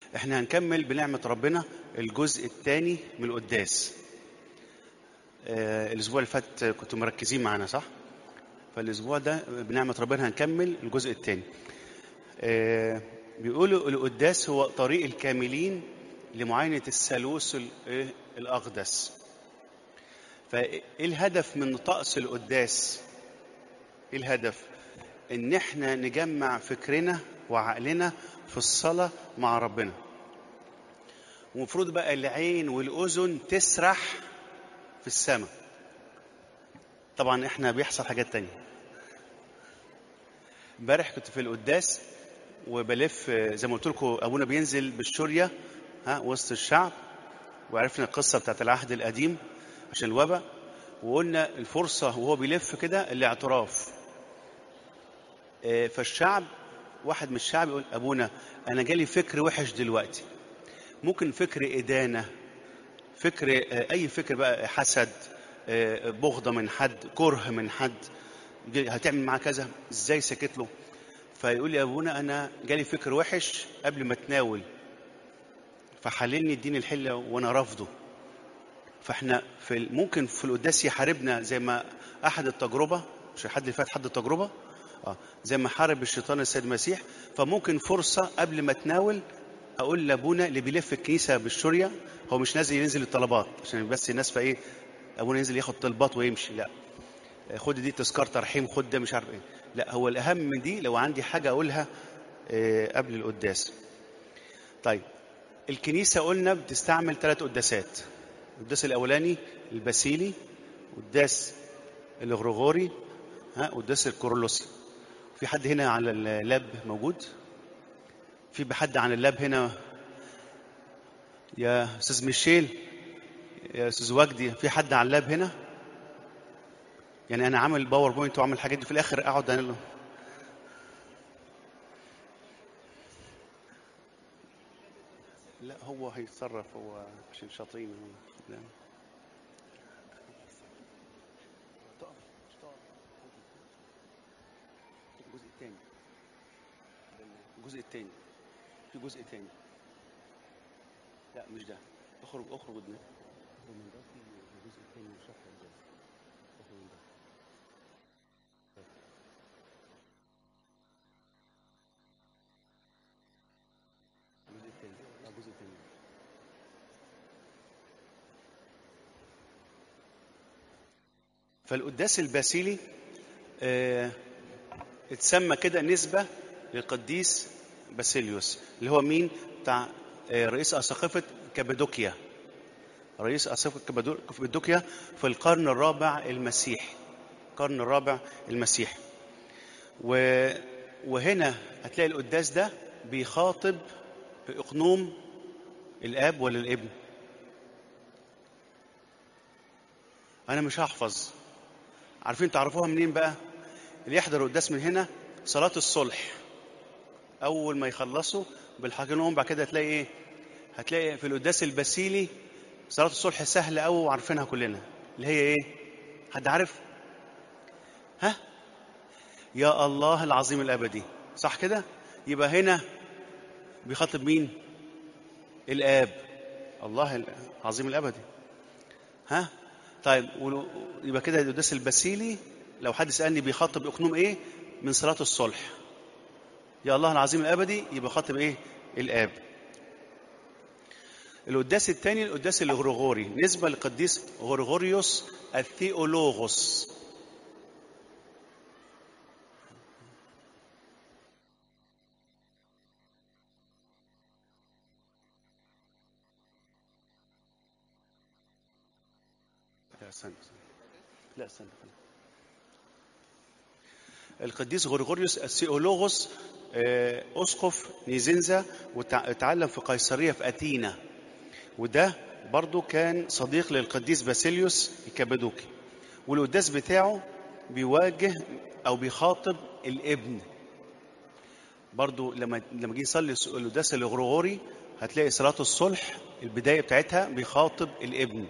احنا هنكمل بنعمة ربنا الجزء الثاني من القداس آه الاسبوع اللي فات كنتوا مركزين معانا صح فالاسبوع ده بنعمة ربنا هنكمل الجزء الثاني آه بيقولوا القداس هو طريق الكاملين لمعاينة الثالوث ال- الأقدس فإيه الهدف من طقس القداس إيه الهدف إن إحنا نجمع فكرنا وعقلنا في الصلاة مع ربنا ومفروض بقى العين والأذن تسرح في السماء طبعا إحنا بيحصل حاجات تانية امبارح كنت في القداس وبلف زي ما قلت لكم ابونا بينزل بالشوريه ها وسط الشعب وعرفنا القصه بتاعت العهد القديم عشان الوباء وقلنا الفرصه وهو بيلف كده الاعتراف آه، فالشعب واحد من الشعب يقول ابونا انا جالي فكر وحش دلوقتي ممكن فكر ادانه فكر آه، اي فكر بقى حسد آه، بغضه من حد كره من حد جي- هتعمل معاه كذا ازاي سكت له فيقول لي يا ابونا انا جالي فكر وحش قبل ما اتناول فحللني اديني الحله وانا رافضه فاحنا في ال- ممكن في القداس يحاربنا زي ما احد التجربه مش الحد اللي فات حد التجربه اه زي ما حارب الشيطان السيد المسيح فممكن فرصه قبل ما اتناول اقول لابونا اللي بيلف الكنيسه بالشوريه هو مش نازل ينزل الطلبات عشان بس الناس فايه ابونا ينزل ياخد طلبات ويمشي لا خد دي تذكار ترحيم خد ده مش عارف ايه لا هو الاهم من دي لو عندي حاجه اقولها آه، قبل القداس طيب الكنيسه قلنا بتستعمل ثلاث قداسات القداس الاولاني الباسيلي قداس الغرغوري ها قداس الكورولوسي في حد هنا على اللاب موجود في حد عن اللاب هنا يا استاذ ميشيل يا استاذ وجدي في حد على اللاب هنا يعني انا عامل باوربوينت وعامل الحاجات دي في الاخر اقعد انا لا هو هيتصرف هو عشان شاطرين لا. الجزء الثاني الجزء الثاني في جزء ثاني لا مش ده اخرج اخرج من ده اخرج من ده في الجزء الثاني من شرح الجزء اخرج من ده الجزء الثاني اه الجزء الثاني فالقداس الباسيلي آه، اتسمى كده نسبة للقديس باسيليوس اللي هو مين بتاع آه، رئيس أساقفة كابادوكيا رئيس أساقفة كابادو- كابادوكيا في القرن الرابع المسيحي القرن الرابع المسيحي و... وهنا هتلاقي القداس ده بيخاطب بإقنوم الآب ولا الابن أنا مش هحفظ عارفين تعرفوها منين بقى اللي يحضر القداس من هنا صلاة الصلح أول ما يخلصوا بالحاجين بعد كده هتلاقي إيه هتلاقي في القداس الباسيلي صلاة الصلح سهلة أوي وعارفينها كلنا اللي هي إيه حد عارف ها يا الله العظيم الأبدي صح كده يبقى هنا بيخاطب مين الآب الله العظيم الأبدي ها طيب ولو- يبقى كده القداس الباسيلي لو حد سألني بيخاطب إقنوم إيه من صلاة الصلح يا الله العظيم الأبدي يبقى خاطب إيه الآب القداس الثاني القداس الغرغوري نسبة للقديس غرغوريوس الثيولوغوس لا استنى استنى. لا استنى استنى. القديس غرغوريوس الثيولوغوس آه، اسقف نيزنزا وتعلم في قيصريه في اثينا وده برضو كان صديق للقديس باسيليوس الكابادوكي والقداس بتاعه بيواجه او بيخاطب الابن برضو لما لما جه يصلي القداس الغرغوري هتلاقي صلاه الصلح البدايه بتاعتها بيخاطب الابن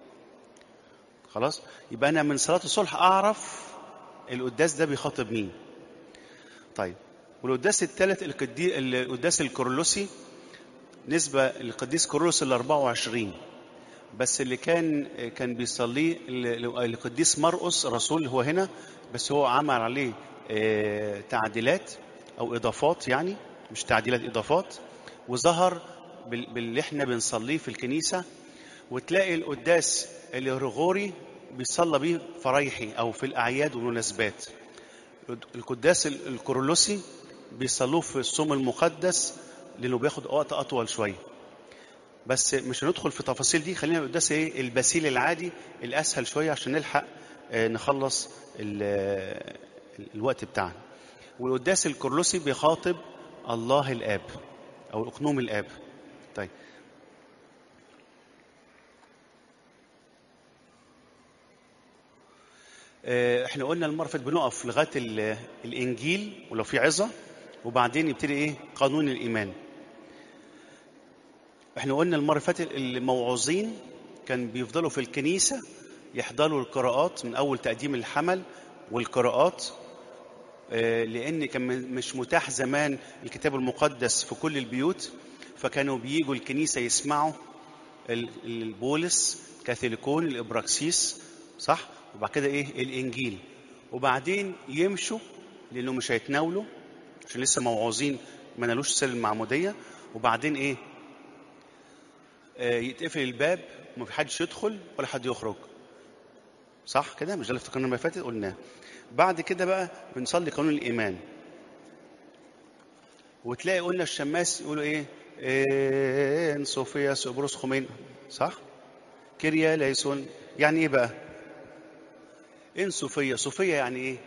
خلاص يبقى انا من صلاه الصلح اعرف القداس ده بيخاطب مين طيب والقداس الثالث القدي- القداس الكورلوسي نسبة للقديس كورولوس ال 24 بس اللي كان كان بيصليه ال- القديس مرقس رسول هو هنا بس هو عمل عليه آه، تعديلات او اضافات يعني مش تعديلات اضافات وظهر بال- باللي احنا بنصليه في الكنيسه وتلاقي القداس الغرغوري بيصلى بيه فرايحي او في الاعياد والمناسبات القداس ال- الكورولوسي بيصلوه في الصوم المقدس لانه بياخد وقت اطول شويه بس مش هندخل في تفاصيل دي خلينا القداس ايه البسيل العادي الاسهل شويه عشان نلحق آه، نخلص ال- آه، الوقت بتاعنا والقداس الكورلوسي بيخاطب الله الاب او اقنوم الاب طيب آه، احنا قلنا المره اللي فاتت بنقف لغايه ال- الانجيل ولو في عظه وبعدين يبتدي ايه قانون الايمان احنا قلنا المره اللي فاتت الموعوظين كان بيفضلوا في الكنيسه يحضروا القراءات من اول تقديم الحمل والقراءات آه، لان كان م- مش متاح زمان الكتاب المقدس في كل البيوت فكانوا بيجوا الكنيسه يسمعوا ال- البولس كاثوليكون الابراكسيس صح وبعد كده ايه الانجيل وبعدين يمشوا لانه مش هيتناولوا عشان لسه موعوظين ما نالوش سر المعموديه وبعدين ايه آه، يتقفل الباب وما في حدش يدخل ولا حد يخرج صح كده مش ده اللي افتكرنا المره اللي فاتت قلناه بعد كده بقى بنصلي قانون الايمان وتلاقي قلنا الشماس يقولوا ايه ان صوفيا سوبروس خمين صح كيريا ليسون يعني ايه بقى ان صوفيا صوفيا يعني ايه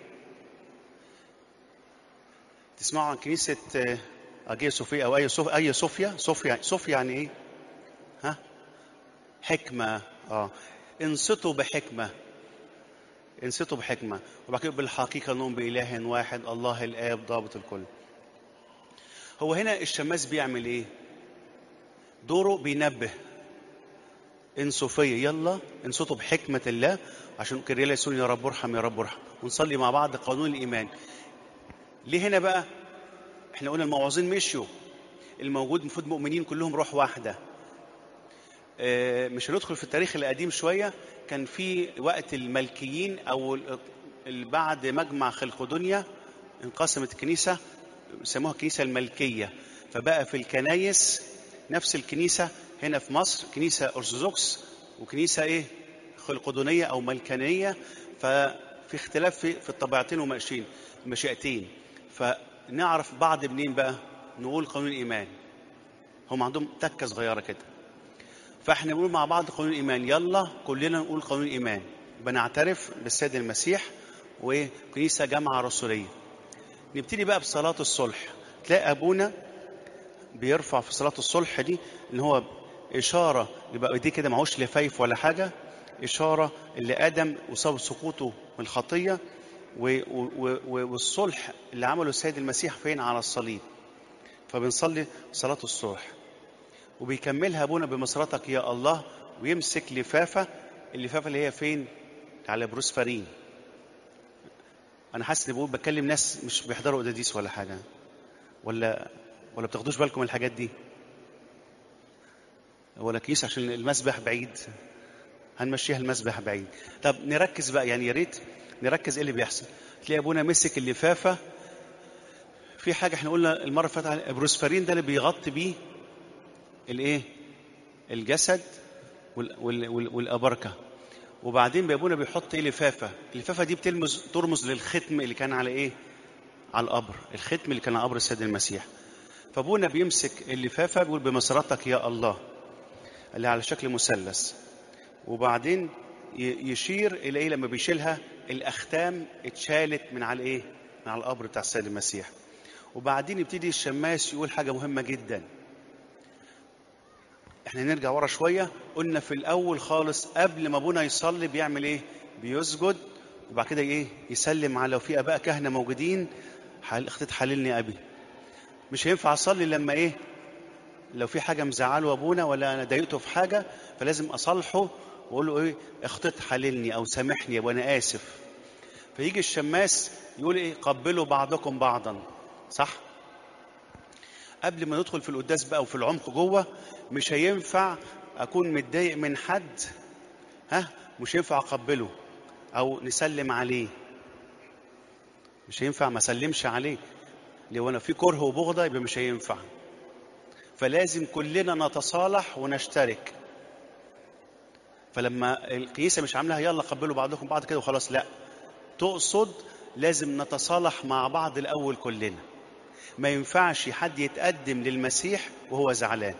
تسمعوا عن كنيسه آه، اجيه صوفيا او اي صوف اي صوفيا صوفيا صوفيا يعني ايه ها حكمه اه انصتوا بحكمه انصتوا بحكمه وبعد كده بالحقيقه انهم باله واحد الله الاب ضابط الكل هو هنا الشماس بيعمل ايه دوره بينبه ان صوفيا يلا انصتوا بحكمه الله عشان كريلا يسون يا رب ارحم يا رب ارحم ونصلي مع بعض قانون الايمان ليه هنا بقى احنا قلنا الموعظين مشيوا الموجود المفروض مؤمنين كلهم روح واحده آه، مش هندخل في التاريخ القديم شويه كان في وقت الملكيين او ال- ال- بعد مجمع خلقدونيا انقسمت الكنيسه سموها الكنيسه الملكيه فبقى في الكنايس نفس الكنيسه هنا في مصر كنيسه ارثوذكس وكنيسه ايه خلقدونيه او ملكانيه ففي اختلاف في, في الطبيعتين وماشيين مشيئتين فنعرف بعض منين بقى نقول قانون الايمان هم عندهم تكه صغيره كده فاحنا بنقول مع بعض قانون الايمان يلا كلنا نقول قانون الايمان بنعترف بالسيد المسيح وكنيسه جامعه رسوليه نبتدي بقى بصلاه الصلح تلاقي ابونا بيرفع في صلاه الصلح دي ان هو اشاره يبقى ايديه كده معهوش لفايف ولا حاجه اشاره اللي ادم وسبب سقوطه من الخطيه و- و- و- والصلح اللي عمله السيد المسيح فين على الصليب فبنصلي صلاه الصلح وبيكملها ابونا بمسرتك يا الله ويمسك لفافه اللفافه اللي هي فين على بروس فارين انا حاسس اني بقول بكلم ناس مش بيحضروا قداديس ولا حاجه ولا ولا بتاخدوش بالكم من الحاجات دي ولا كيس عشان المسبح بعيد هنمشيها المسبح بعيد طب نركز بقى يعني يا ريت نركز ايه اللي بيحصل تلاقي ابونا مسك اللفافه في حاجه احنا قلنا المره اللي فاتت على- بروسفارين ده اللي بيغطي بيه الايه الجسد وال وال وال والابركه وبعدين بابونا بيحط ايه لفافه اللفافه دي بتلمز ترمز للختم اللي كان على ايه على القبر الختم اللي كان على قبر السيد المسيح فابونا بيمسك اللفافه بيقول بمسرتك يا الله اللي على شكل مثلث وبعدين ي- يشير الى ايه لما بيشيلها الاختام اتشالت من على ايه من على القبر بتاع السيد المسيح وبعدين يبتدي الشماس يقول حاجه مهمه جدا احنا نرجع ورا شويه قلنا في الاول خالص قبل ما ابونا يصلي بيعمل ايه بيسجد وبعد كده ايه يسلم على لو في اباء كهنه موجودين حل... اختت حللني ابي مش هينفع اصلي لما ايه لو في حاجه مزعله ابونا ولا انا ضايقته في حاجه فلازم اصالحه واقول له ايه اختت حللني او سامحني وانا اسف فيجي الشماس يقول ايه قبلوا بعضكم بعضا صح قبل ما ندخل في القداس بقى وفي العمق جوه مش هينفع اكون متضايق من حد ها مش هينفع اقبله او نسلم عليه مش هينفع ما اسلمش عليه لو انا في كره وبغضه يبقى مش هينفع فلازم كلنا نتصالح ونشترك فلما الكنيسه مش عاملاها يلا قبلوا بعضكم بعض كده وخلاص لا تقصد لازم نتصالح مع بعض الاول كلنا ما ينفعش حد يتقدم للمسيح وهو زعلان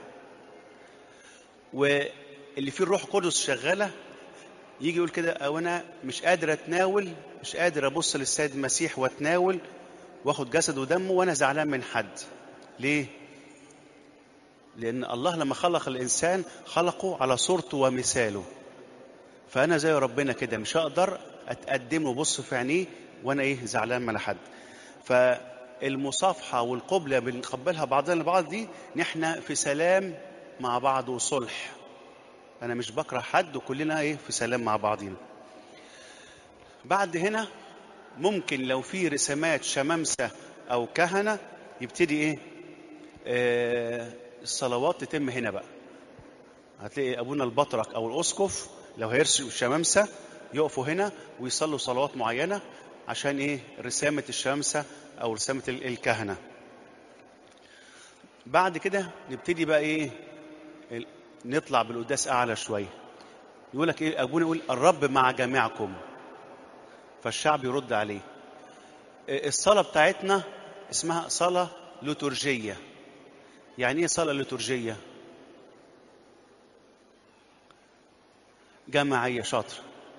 واللي فيه الروح القدس شغاله يجي يقول كده او انا مش قادر اتناول مش قادر ابص للسيد المسيح واتناول واخد جسد ودمه وانا زعلان من حد ليه لان الله لما خلق الانسان خلقه على صورته ومثاله فانا زي ربنا كده مش هقدر اتقدم له وابص في عينيه وانا ايه زعلان من حد فالمصافحه والقبله بنقبلها بعضنا البعض دي نحن في سلام مع بعض وصلح انا مش بكره حد وكلنا ايه في سلام مع بعضينا بعد هنا ممكن لو في رسامات شمامسه او كهنه يبتدي ايه آه الصلوات تتم هنا بقى هتلاقي ابونا البطرك او الاسقف لو هيرسم الشمامسه يقفوا هنا ويصلوا صلوات معينه عشان ايه رسامه الشمامسه او رسامه الكهنه بعد كده نبتدي بقى ايه نطلع بالقداس اعلى شويه يقول لك ايه ابونا يقول الرب مع جميعكم فالشعب يرد عليه الصلاه بتاعتنا اسمها صلاه لتورجيه يعني ايه صلاه لتورجيه جماعيه شاطر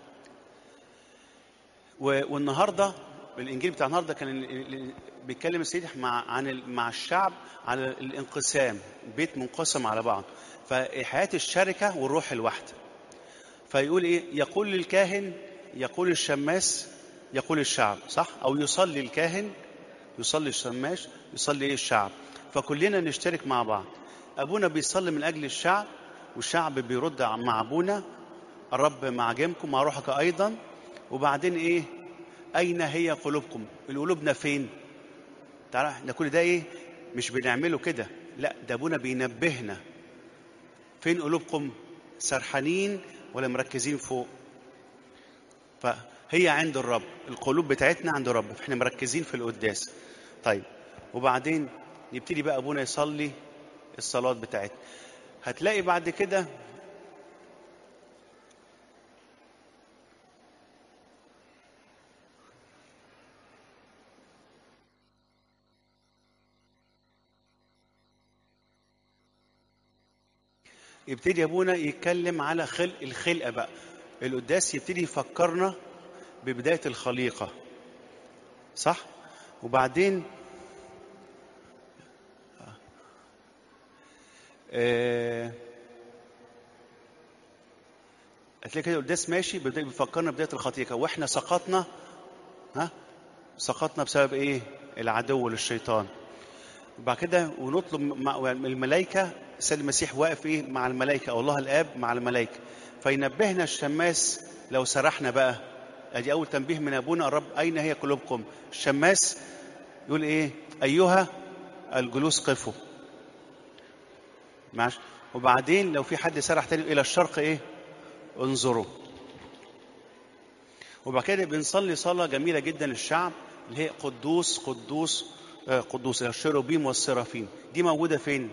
والنهارده الانجيل بتاع النهارده كان بيتكلم السيد مع عن مع الشعب على الانقسام بيت منقسم على بعض فحياه الشركه والروح الواحده فيقول ايه يقول للكاهن يقول الشماس يقول الشعب صح او يصلي الكاهن يصلي الشماش يصلي ايه الشعب فكلنا نشترك مع بعض ابونا بيصلي من اجل الشعب والشعب بيرد مع ابونا الرب مع جيمكم مع روحك ايضا وبعدين ايه اين هي قلوبكم قلوبنا فين تعالى احنا كل ده ايه مش بنعمله كده لا ده ابونا بينبهنا فين قلوبكم سرحانين ولا مركزين فوق فهي عند الرب القلوب بتاعتنا عند الرب فاحنا مركزين في القداس طيب وبعدين يبتدي بقى ابونا يصلي الصلاه بتاعتنا هتلاقي بعد كده يبتدي ابونا يتكلم على خلق الخلقه بقى القداس يبتدي يفكرنا ببدايه الخليقه صح وبعدين آه هتلاقي كده القداس ماشي بيبدا بيفكرنا ببدايه الخطيئه واحنا سقطنا ها سقطنا بسبب ايه العدو للشيطان وبعد كده ونطلب مع الملائكه السيد المسيح واقف ايه مع الملائكه او الله الاب مع الملائكه فينبهنا الشماس لو سرحنا بقى ادي اول تنبيه من ابونا الرب اين هي قلوبكم الشماس يقول ايه ايها الجلوس قفوا ماشي وبعدين لو في حد سرح تاني الى الشرق ايه انظروا وبعد كده بنصلي صلاه جميله جدا للشعب اللي هي قدوس قدوس قدوس الشيروبيم والسرافيم دي موجوده فين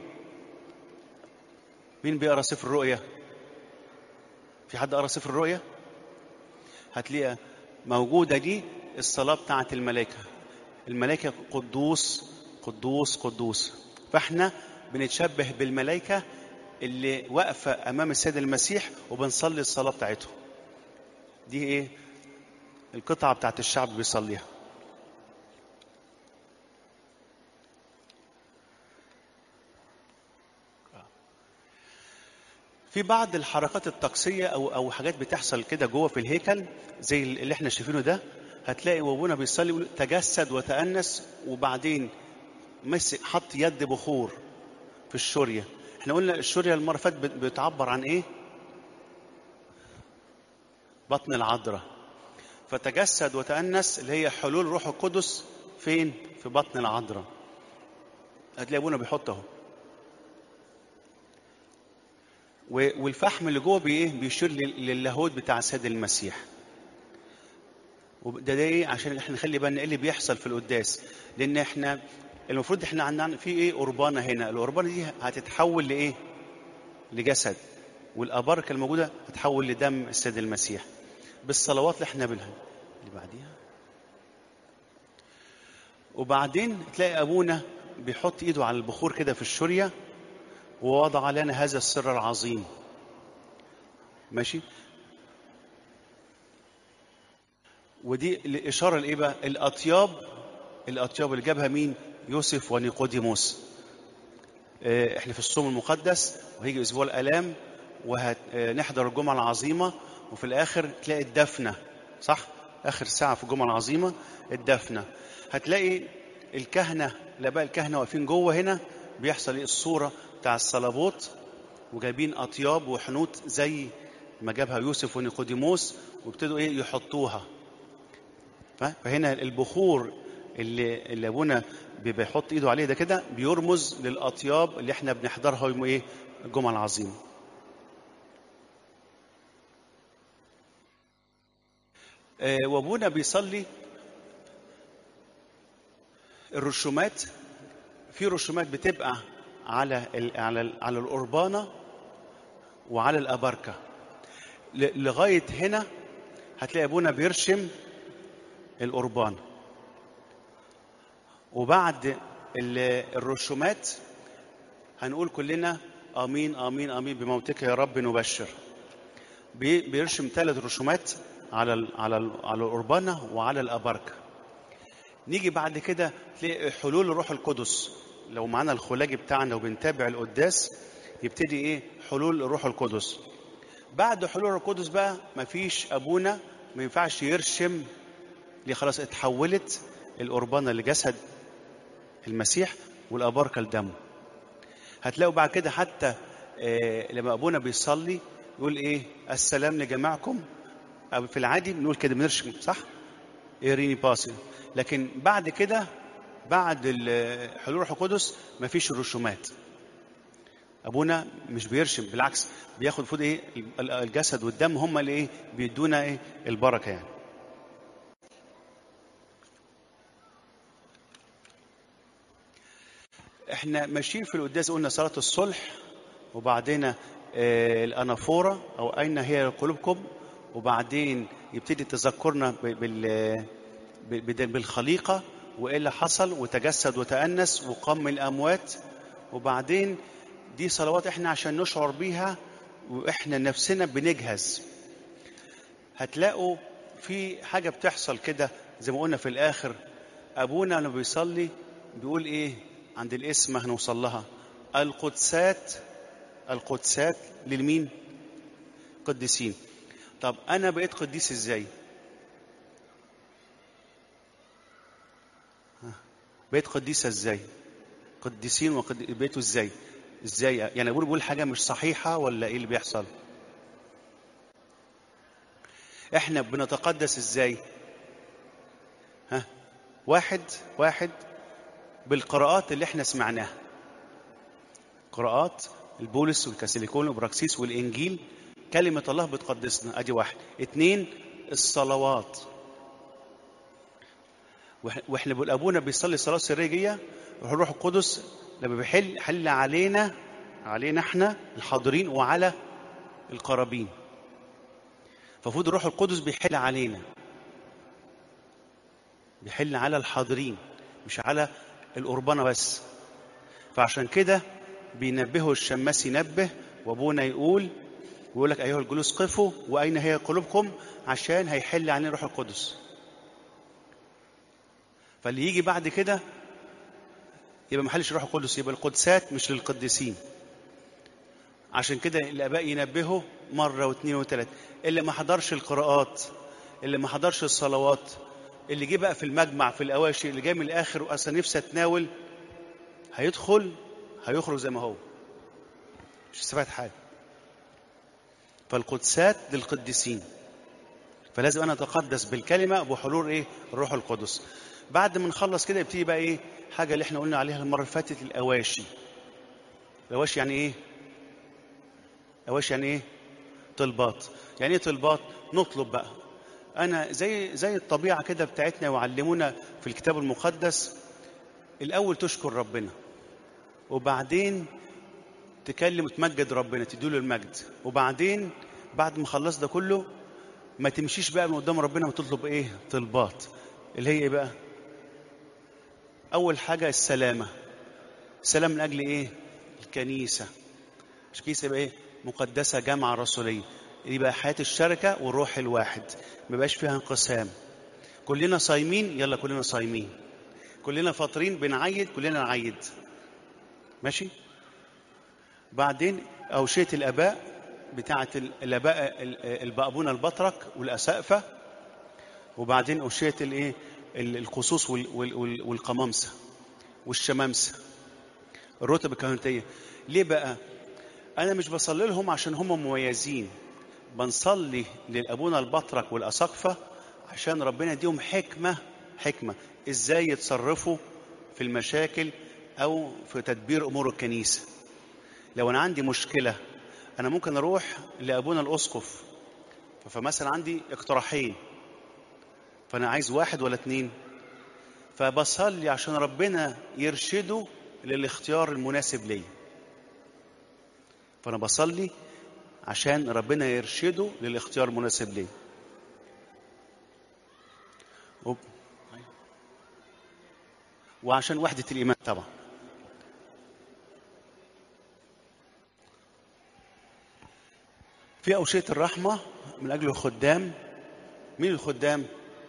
مين بيقرا سفر الرؤيا في حد قرا سفر الرؤيا هتلاقيها موجوده دي الصلاه بتاعه الملائكه الملائكه قدوس قدوس قدوس فاحنا بنتشبه بالملائكه اللي واقفه امام السيد المسيح وبنصلي الصلاه بتاعته دي ايه القطعه بتاعت الشعب بيصليها في بعض الحركات الطقسيه او او حاجات بتحصل كده جوه في الهيكل زي اللي احنا شايفينه ده هتلاقي وابونا بيصلي يقول تجسد وتأنس وبعدين مسك حط يد بخور في الشوريه احنا قلنا الشوريه المره فاتت بتعبر عن ايه بطن العذراء فتجسد وتأنس اللي هي حلول روح القدس فين في بطن العذراء هتلاقي ابونا بيحط اهو و- والفحم اللي جوه بي ايه بيشير لل- للاهوت بتاع السيد المسيح وده ده ايه عشان احنا نخلي بالنا ايه اللي بيحصل في القداس لان احنا المفروض احنا عندنا في ايه قربانه هنا القربانه دي هتتحول لايه لجسد والاباركه الموجوده هتتحول لدم السيد المسيح بالصلوات اللي احنا بنها اللي بعديها وبعدين تلاقي ابونا بيحط ايده على البخور كده في الشوريه ووضع لنا هذا السر العظيم ماشي ودي الاشاره لايه بقى الاطياب الاطياب اللي جابها مين يوسف ونيقوديموس آه، احنا في الصوم المقدس وهيجي اسبوع الالام وهنحضر الجمعه العظيمه وفي الاخر تلاقي الدفنه صح اخر ساعه في الجمعه العظيمه الدفنه هتلاقي الكهنه الاباء الكهنه واقفين جوه هنا بيحصل ايه الصوره بتاع الصلبوت وجايبين اطياب وحنوط زي ما جابها يوسف ونيقوديموس وابتدوا ايه يحطوها ف- فهنا البخور اللي اللي ابونا بي- بيحط ايده عليه ده كده بيرمز للاطياب اللي احنا بنحضرها يوم ايه الجمعه العظيمه آه، وابونا بيصلي الرسومات في رسومات بتبقى على ال على ال على القربانه وعلى الاباركه ل- لغايه هنا هتلاقي ابونا بيرشم القربان وبعد ال- الرسومات هنقول كلنا امين امين امين بموتك يا رب نبشر بي- بيرشم ثلاث رسومات على ال على ال على القربانه وعلى الاباركه نيجي بعد كده تلاقي حلول الروح القدس لو معانا الخلاجي بتاعنا وبنتابع القداس يبتدي ايه حلول الروح القدس بعد حلول الروح القدس بقى مفيش ابونا ما ينفعش يرشم ليه خلاص اتحولت القربانه لجسد المسيح والاباركه لدمه هتلاقوا بعد كده حتى آه، لما ابونا بيصلي يقول ايه السلام لجميعكم أو في العادي بنقول كده بنرشم صح ايريني باسي لكن بعد كده بعد ال- حلول الروح القدس مفيش الرسومات ابونا مش بيرشم بالعكس بياخد فوق ايه ال- الجسد والدم هم اللي ايه بيدونا ايه البركه يعني احنا ماشيين في القداس قلنا صلاه الصلح وبعدين آه، الانافوره او اين هي قلوبكم وبعدين يبتدي تذكرنا ب- بال ب- بالخليقه وايه اللي حصل وتجسد وتأنس وقام من الاموات وبعدين دي صلوات احنا عشان نشعر بيها واحنا نفسنا بنجهز هتلاقوا في حاجه بتحصل كده زي ما قلنا في الاخر ابونا لما بيصلي بيقول ايه عند الاسم هنوصل لها القدسات القدسات للمين قديسين طب انا بقيت قديس ازاي ها، بقيت قديسه ازاي قديسين وقد... بقيتوا ازاي ازاي يعني بقول بقول حاجه مش صحيحه ولا ايه اللي بيحصل احنا بنتقدس ازاي ها واحد واحد بالقراءات اللي احنا سمعناها قراءات البولس والكاسيليكون والبراكسيس والانجيل كلمه الله بتقدسنا ادي واحد اتنين الصلوات وإح- واحنا بنقول ابونا بيصلي صلاه سريه الروح القدس لما بيحل حل علينا علينا احنا الحاضرين وعلى القرابين ففوض الروح القدس بيحل علينا بيحل على الحاضرين مش على القربانه بس فعشان كده بينبهوا الشماس ينبه وابونا يقول ويقول لك ايها الجلوس قفوا واين هي قلوبكم عشان هيحل علينا الروح القدس فاللي يجي بعد كده يبقى ما حلش الروح القدس يبقى القدسات مش للقديسين عشان كده الاباء ينبهوا مره واثنين وثلاثه اللي ما حضرش القراءات اللي ما حضرش الصلوات اللي جه بقى في المجمع في الاواشي اللي جاي من الاخر واصلا نفسي اتناول هيدخل هيخرج زي ما هو مش استفاد حاجه فالقدسات للقديسين فلازم انا اتقدس بالكلمه وبحلول ايه الروح القدس بعد ما نخلص كده يبتدي بقى ايه حاجه اللي احنا قلنا عليها المره اللي فاتت الاواشي الاواشي يعني ايه اواشي يعني ايه طلبات يعني ايه طلبات نطلب بقى انا زي زي الطبيعه كده بتاعتنا وعلمونا في الكتاب المقدس الاول تشكر ربنا وبعدين تكلم وتمجد ربنا تديله المجد وبعدين بعد ما خلص ده كله ما تمشيش بقى من قدام ربنا وتطلب ايه طلبات اللي هي ايه بقى اول حاجه السلامه السلام من اجل ايه الكنيسه مش كنيسه يبقى ايه مقدسه جامعه رسوليه يبقى حياه الشركه والروح الواحد ما يبقاش فيها انقسام كلنا صايمين يلا كلنا صايمين كلنا فاطرين بنعيد كلنا نعيد ماشي بعدين أوشية الآباء بتاعة الآباء البابون البطرك والأسقفة وبعدين أوشية الإيه القصوص والقمامسة والشمامسة الرتب الكهنوتية ليه بقى؟ أنا مش بصلي لهم عشان هم مميزين بنصلي للأبونا البطرك والأسقفة عشان ربنا يديهم حكمة حكمة إزاي يتصرفوا في المشاكل أو في تدبير أمور الكنيسة لو أنا عندي مشكلة أنا ممكن أروح لأبونا الأسقف فمثلا عندي اقتراحين فأنا عايز واحد ولا اتنين فبصلي عشان ربنا يرشده للاختيار المناسب ليا فأنا بصلي عشان ربنا يرشده للاختيار المناسب ليا وعشان وحدة الإيمان طبعا في أوشية الرحمة من أجل الخدام مين الخدام؟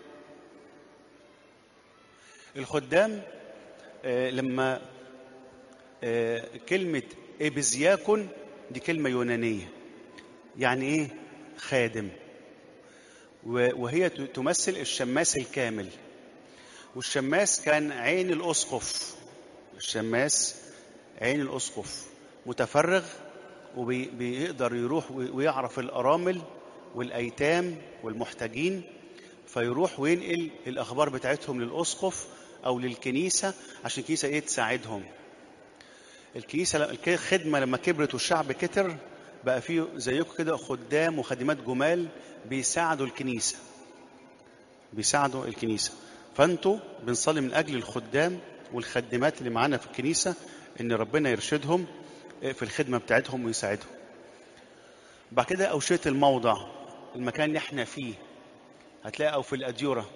الخدام آه لما آه كلمة إبزياكون دي كلمة يونانية يعني إيه؟ خادم وهي تمثل الشماس الكامل والشماس كان عين الأسقف الشماس عين الأسقف متفرغ وبيقدر يروح ويعرف الأرامل والأيتام والمحتاجين فيروح وينقل الأخبار بتاعتهم للأسقف أو للكنيسة عشان الكنيسة إيه تساعدهم الكنيسة الخدمة لما كبرت والشعب كتر بقى فيه زيكم كده خدام وخادمات جمال بيساعدوا الكنيسة بيساعدوا الكنيسة فانتوا بنصلي من اجل الخدام والخدمات اللي معانا في الكنيسه ان ربنا يرشدهم في الخدمه بتاعتهم ويساعدهم. بعد كده اوشيه الموضع المكان اللي احنا فيه هتلاقي او في الاديوره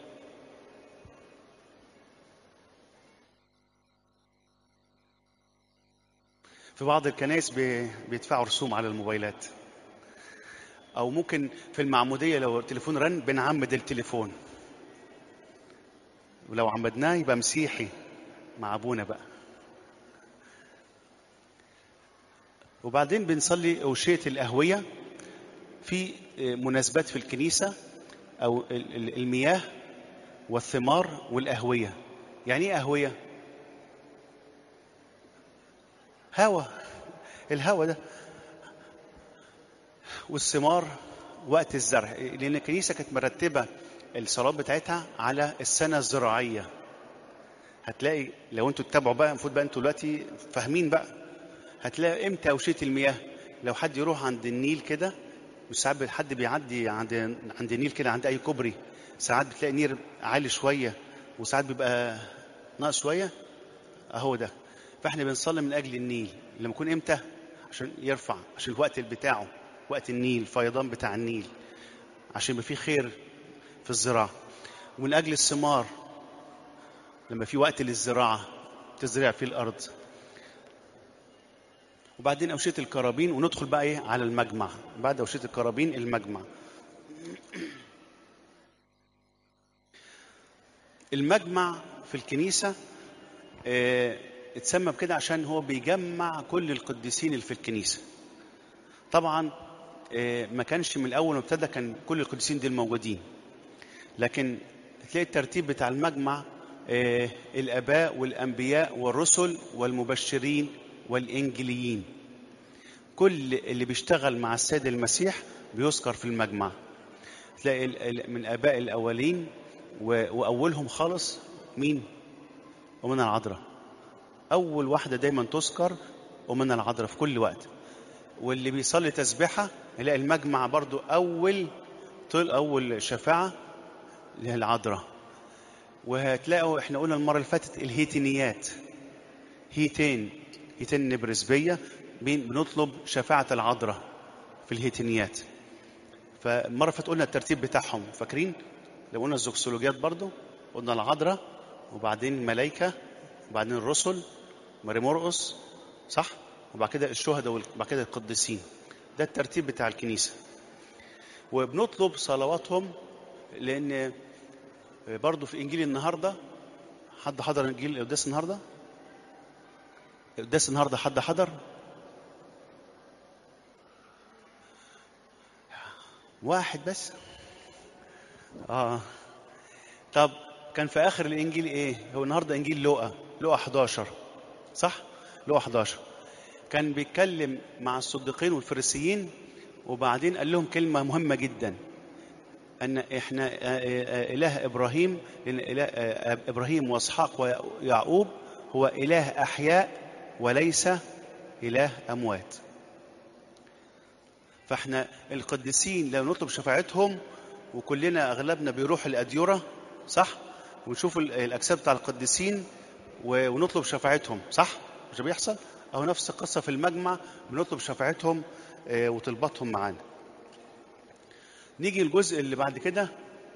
في بعض الكنائس بيدفعوا رسوم على الموبايلات او ممكن في المعموديه لو التليفون رن بنعمد التليفون ولو عمدناه يبقى مسيحي مع ابونا بقى وبعدين بنصلي أوشية الأهوية في مناسبات في الكنيسة أو المياه والثمار والأهوية يعني إيه أهوية؟ هوا الهوا ده والثمار وقت الزرع لأن الكنيسة كانت مرتبة الصلاة بتاعتها على السنة الزراعية هتلاقي لو انتوا تتابعوا بقى المفروض بقى انتوا دلوقتي فاهمين بقى هتلاقي امتى اوشيه المياه لو حد يروح عند النيل كده وساعات حد بيعدي عند عند النيل كده عند اي كوبري ساعات بتلاقي نير عالي شويه وساعات بيبقى ناقص شويه اهو ده فاحنا بنصلي من اجل النيل لما يكون امتى عشان يرفع عشان الوقت بتاعه وقت النيل الفيضان بتاع النيل عشان يبقى فيه خير في الزراعه ومن اجل الثمار لما في وقت للزراعه تزرع فيه الارض وبعدين أوشية الكرابين وندخل بقى إيه على المجمع بعد أوشية الكرابين المجمع المجمع في الكنيسة اه اتسمى بكده عشان هو بيجمع كل القديسين اللي في الكنيسة طبعا اه ما كانش من الأول ما ابتدى كان كل القديسين دول موجودين لكن تلاقي الترتيب بتاع المجمع اه الآباء والأنبياء والرسل والمبشرين والإنجليين كل اللي بيشتغل مع السيد المسيح بيذكر في المجمع تلاقي من آباء الأولين وأولهم خالص مين أمنا العذراء أول واحدة دايما تذكر أمنا العذراء في كل وقت واللي بيصلي تسبيحة يلاقي المجمع برضو أول طول أول شفاعة للعذراء وهتلاقوا احنا قلنا المرة اللي فاتت الهيتينيات هيتين هيتين نبرسبية بنطلب شفاعة العذراء في الهيتينيات فالمرة اللي فاتت قلنا الترتيب بتاعهم فاكرين؟ لو قلنا الزوكسولوجيات برضو قلنا العذراء وبعدين الملائكة وبعدين الرسل ماري مرقس صح؟ وبعد كده الشهداء وبعد كده القديسين ده الترتيب بتاع الكنيسة وبنطلب صلواتهم لأن برضو في إنجيل النهاردة حد حضر إنجيل القداس النهاردة؟ القداس النهاردة حد حضر؟ واحد بس؟ آه طب كان في آخر الإنجيل إيه؟ هو النهاردة إنجيل لوقا لوقا 11 صح؟ لوقا 11 كان بيتكلم مع الصديقين والفريسيين وبعدين قال لهم كلمة مهمة جدا أن إحنا إله إبراهيم لأن إله إبراهيم وإسحاق ويعقوب هو إله أحياء وليس إله أموات فإحنا القديسين لو نطلب شفاعتهم وكلنا أغلبنا بيروح الأديرة صح ونشوف الأجساد بتاع القديسين ونطلب شفاعتهم صح مش بيحصل أو نفس القصة في المجمع بنطلب شفاعتهم وطلباتهم معانا نيجي الجزء اللي بعد كده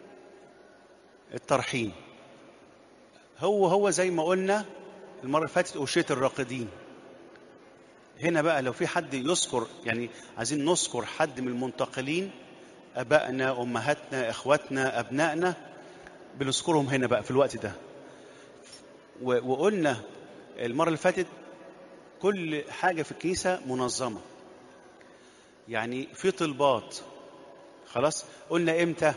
الترحيم هو هو زي ما قلنا المرة اللي فاتت أوشية الراقدين هنا بقى لو في حد يذكر يعني عايزين نذكر حد من المنتقلين أبائنا أمهاتنا إخواتنا أبنائنا بنذكرهم هنا بقى في الوقت ده وقلنا المرة اللي فاتت كل حاجة في الكنيسة منظمة يعني في طلبات خلاص قلنا امتى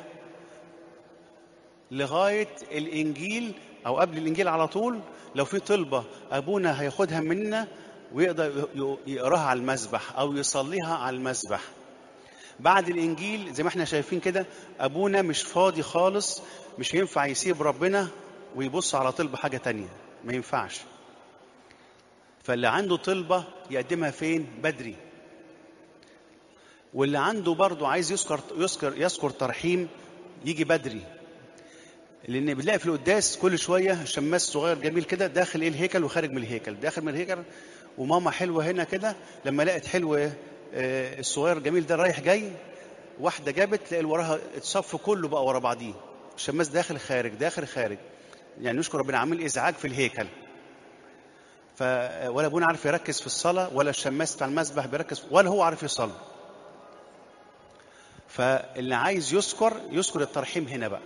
لغاية الإنجيل أو قبل الإنجيل على طول لو في طلبة أبونا هياخدها منا ويقدر يقراها على المسبح أو يصليها على المسبح بعد الإنجيل زي ما احنا شايفين كده أبونا مش فاضي خالص مش ينفع يسيب ربنا ويبص على طلب حاجة تانية ما ينفعش فاللي عنده طلبة يقدمها فين بدري واللي عنده برضه عايز يذكر يذكر يذكر ترحيم يجي بدري لان بنلاقي في القداس كل شويه شماس صغير جميل كده داخل ايه الهيكل وخارج من الهيكل داخل من الهيكل وماما حلوه هنا كده لما لقت حلو الصغير الجميل ده رايح جاي واحده جابت تلاقي وراها الصف كله بقى ورا بعضيه الشماس داخل خارج داخل خارج يعني نشكر ربنا عامل ازعاج في الهيكل ف ولا ابونا عارف يركز في الصلاه ولا الشماس بتاع المسبح بيركز ولا هو عارف يصلي فاللي عايز يذكر يذكر الترحيم هنا بقى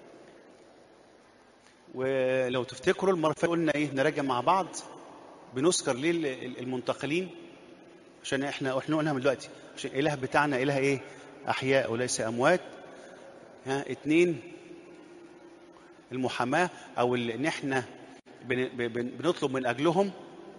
ولو تفتكروا المره اللي قلنا ايه نراجع مع بعض بنذكر ليه المنتقلين عشان احنا احنا قلنا من دلوقتي عشان الاله بتاعنا اله ايه احياء وليس اموات ها اتنين المحاماه او ان احنا بنطلب من اجلهم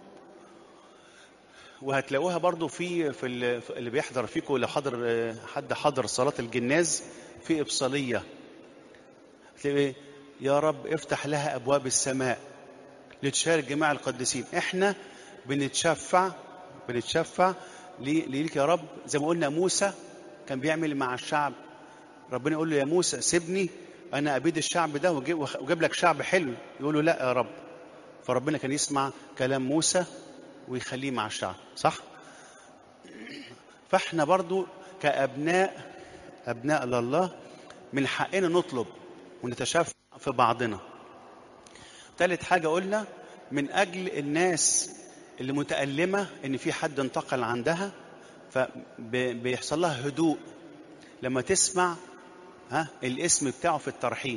وهتلاقوها برضو في في اللي بيحضر فيكم لو حضر حد حضر صلاة الجناز في إبصالية تلاقي يا رب افتح لها أبواب السماء لتشارك جماع القديسين احنا بنتشفع بنتشفع ليك يا رب زي ما قلنا موسى كان بيعمل مع الشعب ربنا يقول له يا موسى سيبني انا ابيد الشعب ده وجيب لك شعب حلو يقول له لا يا رب فربنا كان يسمع كلام موسى ويخليه مع الشعب صح فاحنا برضو كأبناء أبناء لله من حقنا نطلب ونتشفع في بعضنا ثالث حاجة قلنا من أجل الناس اللي متألمة إن في حد انتقل عندها فبيحصل لها هدوء لما تسمع ها الاسم بتاعه في الترحيم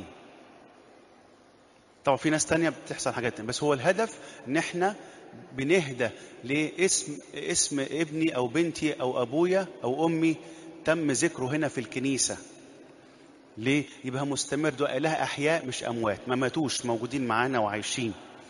طبعا في ناس تانية بتحصل حاجات تانية بس هو الهدف ان احنا بنهدى لاسم اسم ابني او بنتي او ابويا او امي تم ذكره هنا في الكنيسه ليه يبقى مستمر ده اله احياء مش اموات ما ماتوش موجودين معانا وعايشين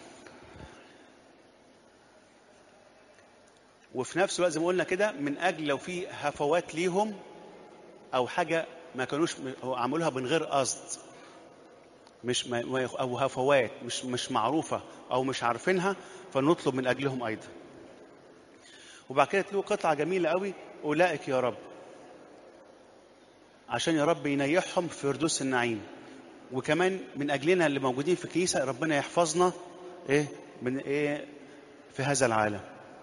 وفي نفس الوقت زي ما قلنا كده من اجل لو في هفوات ليهم او حاجه ما كانوش عملوها من غير قصد مش ما ما- او هفوات مش مش معروفه او مش عارفينها فنطلب من اجلهم ايضا وبعد كده تلاقوا قطعه جميله قوي اولئك يا رب عشان يا رب ينيحهم في فردوس النعيم وكمان من اجلنا اللي موجودين في الكنيسه ربنا يحفظنا ايه من ايه في هذا العالم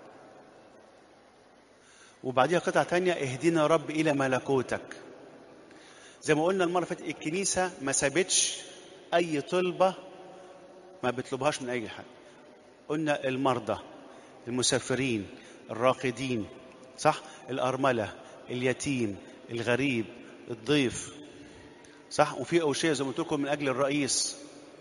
وبعديها قطعه تانية اهدنا يا رب الى ملكوتك زي ما قلنا المره اللي فاتت الكنيسه ما سابتش اي طلبه ما بيطلبهاش من اي حد قلنا المرضى المسافرين الراقدين صح الارمله اليتيم الغريب الضيف صح وفي اوشيه زي ما قلت لكم من اجل الرئيس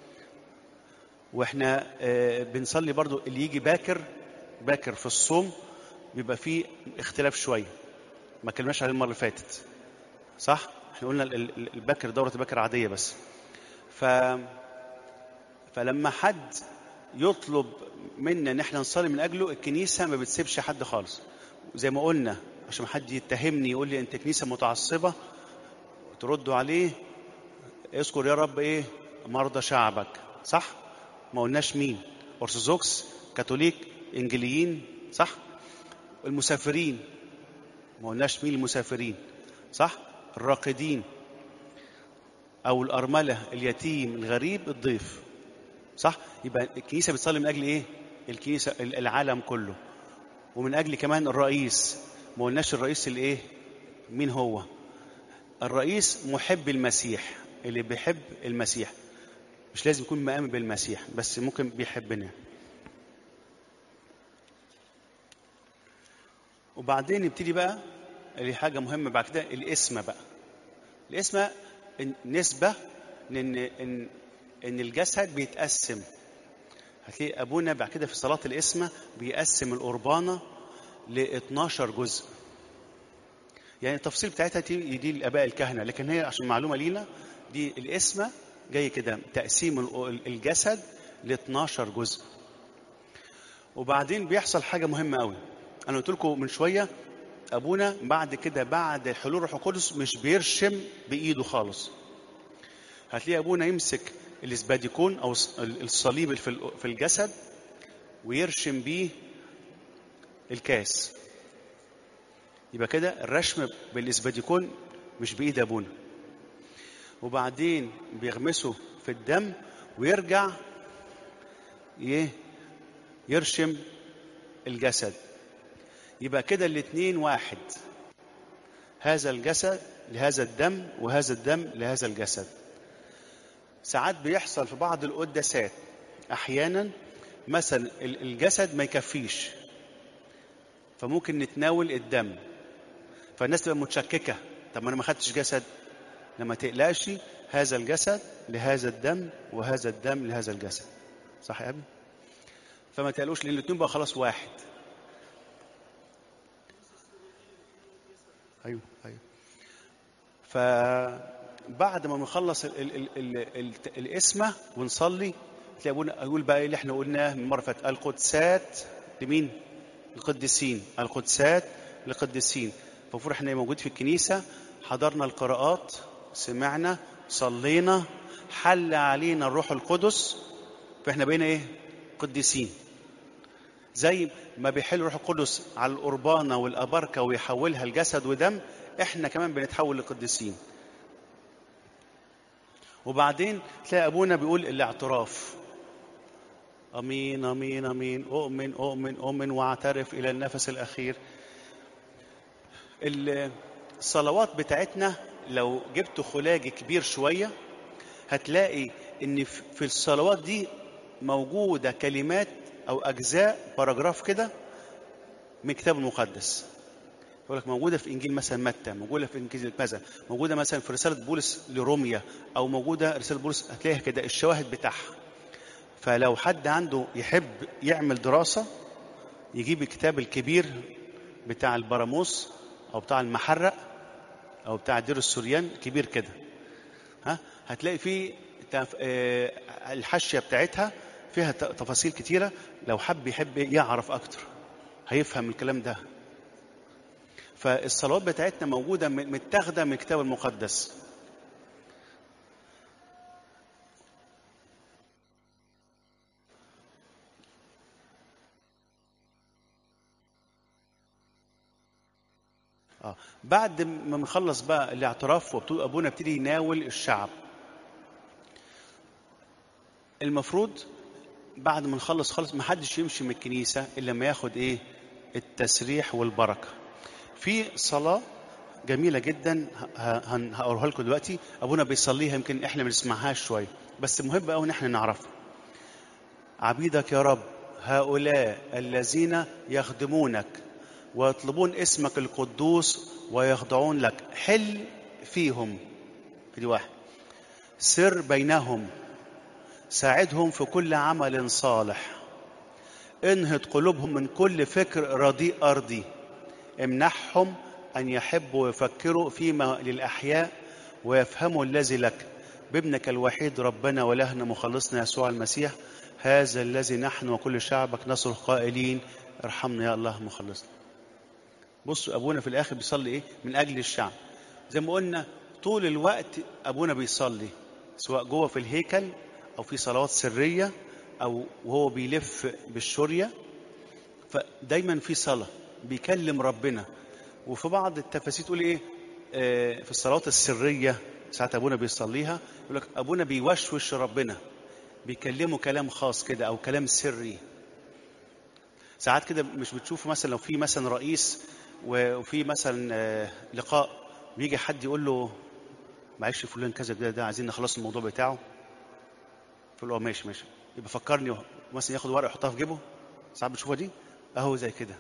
واحنا آه، بنصلي برضو اللي يجي باكر باكر في الصوم بيبقى فيه اختلاف شويه ما اتكلمناش عليه المره اللي فاتت صح احنا قلنا ال- ال- البكر دوره البكر عاديه بس ف فلما حد يطلب منا ان احنا نصلي من اجله الكنيسه ما بتسيبش حد خالص زي ما قلنا عشان ما حد يتهمني يقول لي انت كنيسه متعصبه تردوا عليه اذكر يا رب ايه مرضى شعبك صح ما قلناش مين ارثوذكس كاثوليك انجليين صح المسافرين ما قلناش مين المسافرين صح الراقدين او الارمله اليتيم الغريب الضيف صح يبقى الكنيسه بتصلي من اجل ايه الكنيسه العالم كله ومن اجل كمان الرئيس ما قلناش الرئيس الايه مين هو الرئيس محب المسيح اللي بيحب المسيح مش لازم يكون مآمن بالمسيح بس ممكن بيحبنا وبعدين نبتدي بقى اللي حاجة مهمة بعد كده الاسم بقى الاسم نسبة ان ان ان الجسد بيتقسم هتلاقي ابونا بعد كده في صلاة الاسمة بيقسم القربانة ل 12 جزء يعني التفصيل بتاعتها دي دي الاباء الكهنه لكن هي عشان معلومه لينا دي الاسمه جاي كده تقسيم ال- الجسد ل 12 جزء وبعدين بيحصل حاجه مهمه قوي انا قلت لكم من شويه ابونا بعد كده بعد حلول الروح القدس مش بيرشم بايده خالص هتلاقي ابونا يمسك الاسباديكون او الص- الصليب اللي في ال- في الجسد ويرشم بيه الكاس يبقى كده الرشم بالاسباديكون مش بايد ابونا وبعدين بيغمسه في الدم ويرجع ايه يرشم الجسد يبقى كده الاتنين واحد هذا الجسد لهذا الدم وهذا الدم لهذا الجسد ساعات بيحصل في بعض القداسات احيانا مثلا ال- الجسد ما يكفيش فممكن نتناول الدم فالناس تبقى متشككه طب ما انا ما خدتش جسد لما تقلقش هذا الجسد لهذا الدم وهذا الدم لهذا الجسد صح يا ابي فما تقلقوش لان الاثنين بقى خلاص واحد ايوه ايوه فبعد ما نخلص ال ال ال ال ال الاسمه ونصلي تلاقي ابونا يقول بقى ايه اللي احنا قلناه من مره فاتت القدسات لمين؟ القديسين القدسات للقديسين فالمفروض احنا موجود في الكنيسه حضرنا القراءات سمعنا صلينا حل علينا الروح القدس فاحنا بقينا ايه؟ قديسين زي ما بيحل الروح القدس على القربانة والأبركة ويحولها لجسد ودم احنا كمان بنتحول لقديسين وبعدين تلاقي أبونا بيقول الاعتراف أمين أمين أمين أؤمن أؤمن أؤمن وأعترف إلى النفس الأخير الصلوات بتاعتنا لو جبت خلاج كبير شوية هتلاقي ان في الصلوات دي موجودة كلمات او اجزاء باراجراف كده من الكتاب المقدس يقول لك موجوده في انجيل مثلا متى موجوده في انجيل كذا موجوده مثلا في رساله بولس لروميا او موجوده رساله بولس هتلاقيها كده الشواهد بتاعها فلو حد عنده يحب يعمل دراسه يجيب الكتاب الكبير بتاع البراموس او بتاع المحرق او بتاع دير السوريان كبير كده ها هتلاقي فيه تف... آه، الحاشيه بتاعتها فيها ت- تفاصيل كتيره لو حب يحب يعرف اكتر هيفهم الكلام ده فالصلوات بتاعتنا موجوده م- متاخده من الكتاب المقدس بعد ما بنخلص بقى الاعتراف وابتدي ابونا ابتدي يناول الشعب المفروض بعد ما نخلص خالص ما حدش يمشي من الكنيسه الا لما ياخد ايه التسريح والبركه في صلاه جميله جدا ه- هن- هقولها لكم دلوقتي ابونا بيصليها يمكن احنا ما نسمعهاش شويه بس مهم قوي ان احنا نعرفها عبيدك يا رب هؤلاء الذين يخدمونك ويطلبون اسمك القدوس ويخضعون لك حل فيهم دي واحد سر بينهم ساعدهم في كل عمل صالح انهض قلوبهم من كل فكر رديء أرضي امنحهم أن يحبوا ويفكروا فيما للأحياء ويفهموا الذي لك بابنك الوحيد ربنا ولهنا مخلصنا يسوع المسيح هذا الذي نحن وكل شعبك نصرخ قائلين ارحمنا يا الله مخلصنا بصوا ابونا في الاخر بيصلي ايه من اجل الشعب زي ما قلنا طول الوقت ابونا بيصلي سواء جوه في الهيكل او في صلوات سريه او وهو بيلف بالشوريه فدايما في صلاه بيكلم ربنا وفي بعض التفاسير تقول ايه آه، في الصلوات السريه ساعات ابونا بيصليها يقول لك ابونا بيوشوش ربنا بيكلمه كلام خاص كده او كلام سري ساعات كده مش بتشوفوا مثلا لو في مثلا رئيس و- وفي مثلا آه، لقاء بيجي حد يقول له معلش فلان كذا كده ده عايزين نخلص الموضوع بتاعه فيقول له آه، ماشي ماشي يبقى فكرني مثلا ياخد ورقه يحطها في جيبه ساعات بتشوفها دي اهو زي كده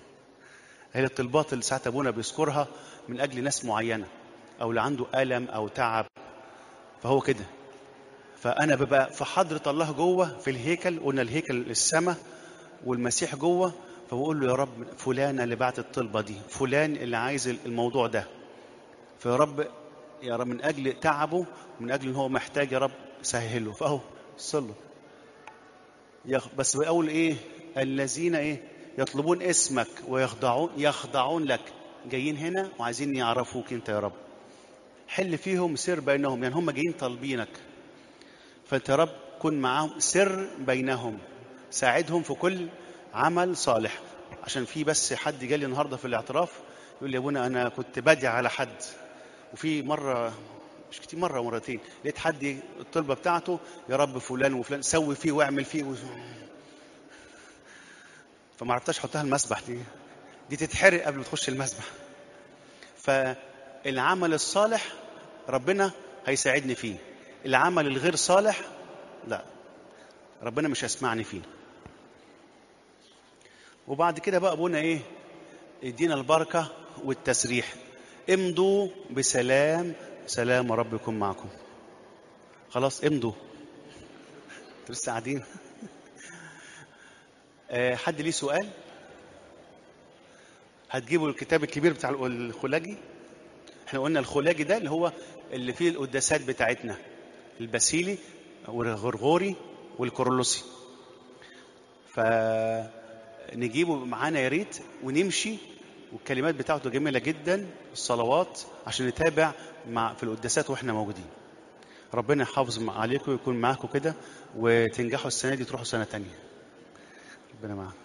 هي الطلبات اللي ساعات ابونا بيذكرها من اجل ناس معينه او اللي عنده الم او تعب فهو كده فانا ببقى في حضره الله جوه في الهيكل قلنا الهيكل السماء والمسيح جوه فبقول له يا رب فلان اللي بعت الطلبه دي فلان اللي عايز الموضوع ده فيا رب يا رب من اجل تعبه من اجل ان هو محتاج يا رب سهله فاهو صلوا يخ- بس بقول ايه الذين ايه يطلبون اسمك ويخضعون يخضعون لك جايين هنا وعايزين يعرفوك انت يا رب حل فيهم سر بينهم يعني هم جايين طالبينك فانت يا رب كن معاهم سر بينهم ساعدهم في كل عمل صالح عشان في بس حد جالي النهارده في الاعتراف يقول لي يا ابونا انا كنت بدعي على حد وفي مره مش كتير مره مرتين لقيت حد الطلبه بتاعته يا رب فلان وفلان سوي فيه واعمل فيه و... فما عرفتش احطها المسبح دي دي تتحرق قبل ما تخش المسبح فالعمل الصالح ربنا هيساعدني فيه العمل الغير صالح لا ربنا مش هيسمعني فيه وبعد كده بقى ابونا ايه يدينا البركه والتسريح امضوا بسلام سلام ربكم معكم خلاص امضوا انتوا لسه قاعدين آه، حد ليه سؤال هتجيبوا الكتاب الكبير بتاع الخلاجي احنا قلنا الخلاجي ده اللي هو اللي فيه القداسات بتاعتنا الباسيلي والغرغوري والكورولوسي فنجيبه معانا يا ريت ونمشي والكلمات بتاعته جميله جدا الصلوات عشان نتابع مع في القداسات واحنا موجودين ربنا يحافظ عليكم ويكون معاكم كده وتنجحوا السنه دي تروحوا سنه تانية ربنا معاكم